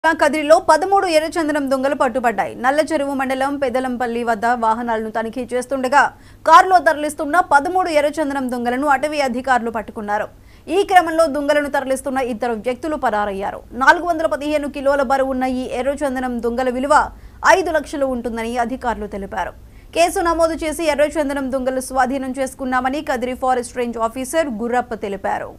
కదిరిలో పదమూడు ఎర్రచందనం దొంగలు పట్టుబడ్డాయి నల్ల చెరువు మండలం పెదలంపల్లి వద్ద వాహనాలను తనిఖీ చేస్తుండగా కారులో తరలిస్తున్న పదమూడు ఎర్రచందనం దొంగలను అటవీ అధికారులు పట్టుకున్నారు ఈ క్రమంలో దొంగలను తరలిస్తున్న ఇద్దరు వ్యక్తులు పరారయ్యారు నాలుగు వందల పదిహేను కిలోల బరువు ఉన్న ఈ ఎర్రచందనం దొంగల విలువ ఐదు లక్షలు ఉంటుందని అధికారులు తెలిపారు కేసు నమోదు చేసి ఎర్రచందనం దొంగలు స్వాధీనం చేసుకున్నామని Kadiri forest range officer Gurrappa తెలిపారు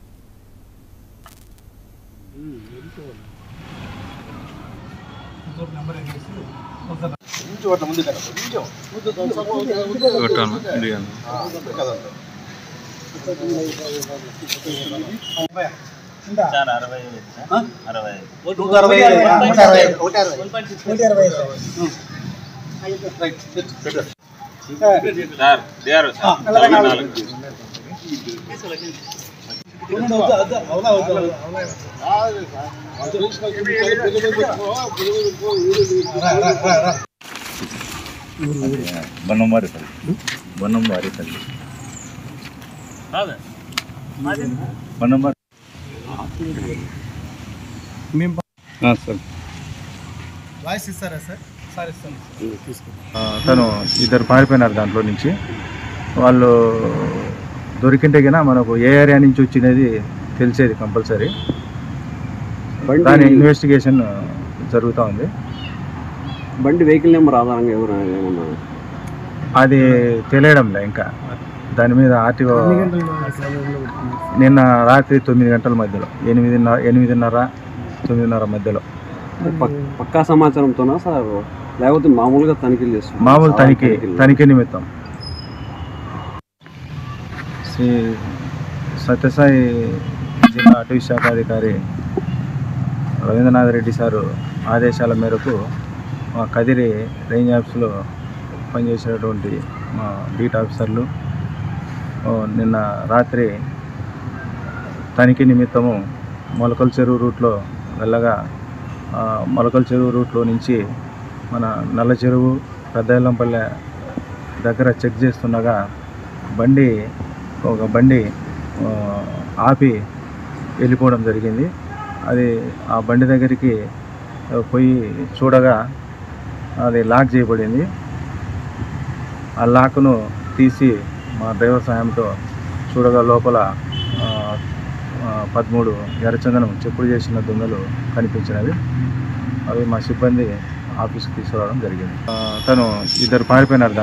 కొంచెం అట్లా ముందు కదా కొంచెం కొట్టాను ఇదిగాను కదండి సార్ అరవై ఐదు సార్ అరవై ఐదు నూట అరవై ఐదు. నూట అరవై ఐదు. ఒకటి అరవై. రైట్. పెట్టు. సార్ దిగారు సార్ నలభై నాలుగు బొన్నంవారిపల్లి బొన్నంవారిపల్లి బొన్నంవారి సార్ వాయిస్ ఇస్తారా సార్ సార్ ఇస్తాను ఆ, తను ఇద్దరు పారిపోయినారు దాంట్లో నుంచి వాళ్ళు దొరికింటే గిన మనకు ఏ ఏరియా నుంచి వచ్చినది తెలిసేది కంపల్సరీ దాని ఇన్వెస్టిగేషన్ జరుగుతూ ఉంది బండి వెహికల్ నెంబర్ ఆధారంగా ఎవరు ఏమన్నా అది తెలియడంలే ఇంకా దాని మీద ఆర్టీఓ నిన్న రాత్రి తొమ్మిది గంటల మధ్యలో ఎనిమిదిన్నర ఎనిమిదిన్నర తొమ్మిదిన్నర మధ్యలో పక్- పక్కా సమాచారంతోనా సార్ లేకపోతే మామూలుగా తనిఖీలు చేస్తున్నారు మామూలు తనిఖీ తనిఖీ నిమిత్తం శ్రీ సత్యసాయి జిల్లా అటవీ శాఖ అధికారి రవీంద్రనాథ్ రెడ్డి సారు ఆదేశాల మేరకు మా కదిరి రేంజ్ ఆఫీస్లో పనిచేసినటువంటి మా బీట్ ఆఫీసర్లు ఓ, నిన్న రాత్రి తనిఖీ నిమిత్తము మొలకల చెరువు రూట్లో వెళ్ళగా ఆ, మొలకల చెరువు రూట్లో నుంచి మన నల్ల చెరువు పెద్దల్లంపల్లె దగ్గర చెక్ చేస్తుండగా బండి ఒక బండి ఆ, ఆపి వెళ్ళిపోవడం జరిగింది అది ఆ బండి దగ్గరికి ఆ, పోయి చూడగా అది లాక్ చేయబడింది ఆ లాక్ను తీసి మా డ్రైవర్ సాయంతో చూడగా లోపల ఆ, ఆ, పదమూడు ఎర్రచందనం చెప్పుడు చేసిన దొంగలు కనిపించినవి అవి మా సిబ్బంది ఆఫీస్కి తీసుకురావడం జరిగింది ఆ, తను ఇద్దరు పారిపోయినారు దాంట్లో